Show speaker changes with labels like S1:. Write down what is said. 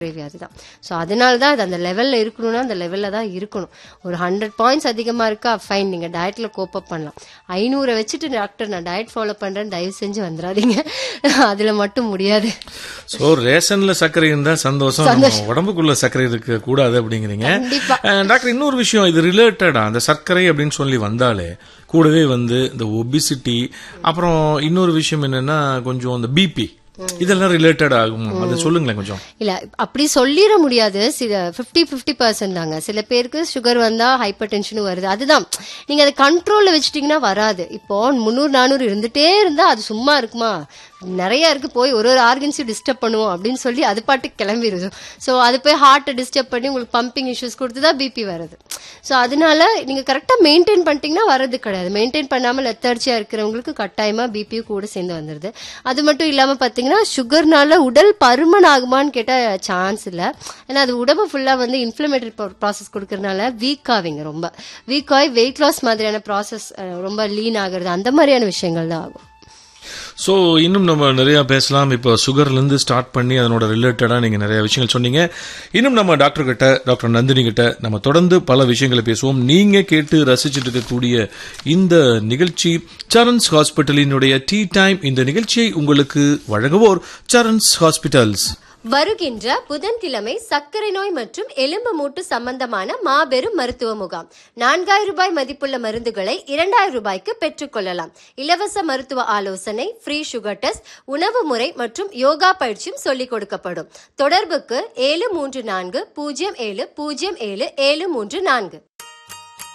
S1: வியாதி தான் ஸோ அதனால தான் அது அந்த லெவலில் இருக்கணும்னா அந்த லெவலில் தான் இருக்கணும் ஒரு ஹண்ட்ரட் பாயிண்ட்ஸ் அதிகமாக இருக்கா ஃபைன் நீங்கள் டயட்டில் கோப்பப் பண்ணலாம் ஐநூறை வச்சுட்டு டாக்டர் நான் டயட் ஃபாலோ பண்ணுறேன்னு தயவு செஞ்சு வந்துடாதீங்க அதில் மட்டும் முடியாது
S2: சோ ரேஷன்ல சர்க்கரை இருந்தா சந்தோஷம் நம்ம உடம்புக்குள்ள சர்க்கரை இருக்க கூடாது அப்படிங்கிறீங்க
S1: கண்டிப்பா.
S2: அஹ், டாக்டர் இன்னொரு விஷயம் இது ரிலேட்டடா அந்த சர்க்கரை அப்படின்னு சொல்லி வந்தாலே கூடவே வந்து இந்த ஒபிசிட்டி அப்புறம் இன்னொரு விஷயம் என்னன்னா கொஞ்சம் இந்த பிபி இதெல்லாம் ரிலேட்டட் ஆகும் அதை சொல்லுங்களேன் கொஞ்சம்
S1: இல்ல அப்படி சொல்லிட முடியாது சில 50 50% பர்சன்ட் தாங்க சில பேருக்கு சுகர் வந்தா ஹைப்பர் டென்ஷனும் வருது அதுதான் நீங்க அதை கண்ட்ரோல்ல வச்சுட்டீங்கன்னா வராது இப்போ முந்நூறு நானூறு இருந்துட்டே இருந்தா அது சும்மா இருக்குமா நிறைய இருக்கு போய் ஒரு ஒரு ஆர்கன்ஸையும் டிஸ்டர்ப் பண்ணுவோம் அப்படின்னு சொல்லி அது பாட்டுக்கு கிளம்பிடுது ஸோ அது போய் ஹார்ட்டை டிஸ்டர்ப் பண்ணி உங்களுக்கு பம்பிங் இஷ்யூஸ் கொடுத்து தான் பிபி வருது ஸோ அதனால நீங்க கரெக்டா மெயின்டைன் பண்ணிட்டீங்கன்னா வரது கிடையாது மெயின்டைன் பண்ணாமல் லெத்தர்ச்சியா இருக்கிறவங்களுக்கு கட்டாயமா பிபியும் கூட சேர்ந்து வந்துருது அது மட்டும் இல்லாம பாத்தீங்கன்னா சுகர்னால உடல் பருமன் ஆகுமான்னு கேட்டா சான்ஸ் இல்ல ஏன்னா அது உடம்பு ஃபுல்லா வந்து இன்ஃபிளமேட்டரி ப்ராசஸ் கொடுக்கறதுனால வீக் ஆவீங்க ரொம்ப வீக் ஆகி வெயிட் லாஸ் மாதிரியான ப்ராசஸ் ரொம்ப லீன் ஆகுறது அந்த மாதிரியான விஷயங்கள் தான் ஆகும்
S2: சோ இன்னும் நம்ம நிறைய பேசலாம் இப்போ சுகர்ல இருந்து ஸ்டார்ட் பண்ணி அதனோட ரிலேட்டடா நீங்க நிறைய விஷயங்கள் சொன்னீங்க இன்னும் நம்ம டாக்டர் கிட்ட டாக்டர் நந்தினி கிட்ட நம்ம தொடர்ந்து பல விஷயங்களை பேசுவோம் நீங்க கேட்டு ரசிச்சுட்டு இருக்கக்கூடிய இந்த நிகழ்ச்சி சரண்ஸ் ஹாஸ்பிட்டலினுடைய டீ டைம் இந்த நிகழ்ச்சியை உங்களுக்கு வழங்குவோர் சரண்ஸ் ஹாஸ்பிட்டல்ஸ்
S1: வருகின்ற புதன்கிழமை சர்க்கரை நோய் மற்றும் எலும்பு மூட்டு சம்பந்தமான மாபெரும் மருத்துவ முகாம் நான்காயிரம் ரூபாய் மதிப்புள்ள மருந்துகளை இரண்டாயிரம் ரூபாய்க்கு பெற்றுக்கொள்ளலாம் இலவச மருத்துவ ஆலோசனை ஃப்ரீ சுகர் டெஸ்ட் உணவு முறை மற்றும் யோகா பயிற்சியும் சொல்லிக் கொடுக்கப்படும் தொடர்புக்கு ஏழு மூன்று நான்கு பூஜ்ஜியம் ஏழு பூஜ்ஜியம் ஏழு ஏழு மூன்று நான்கு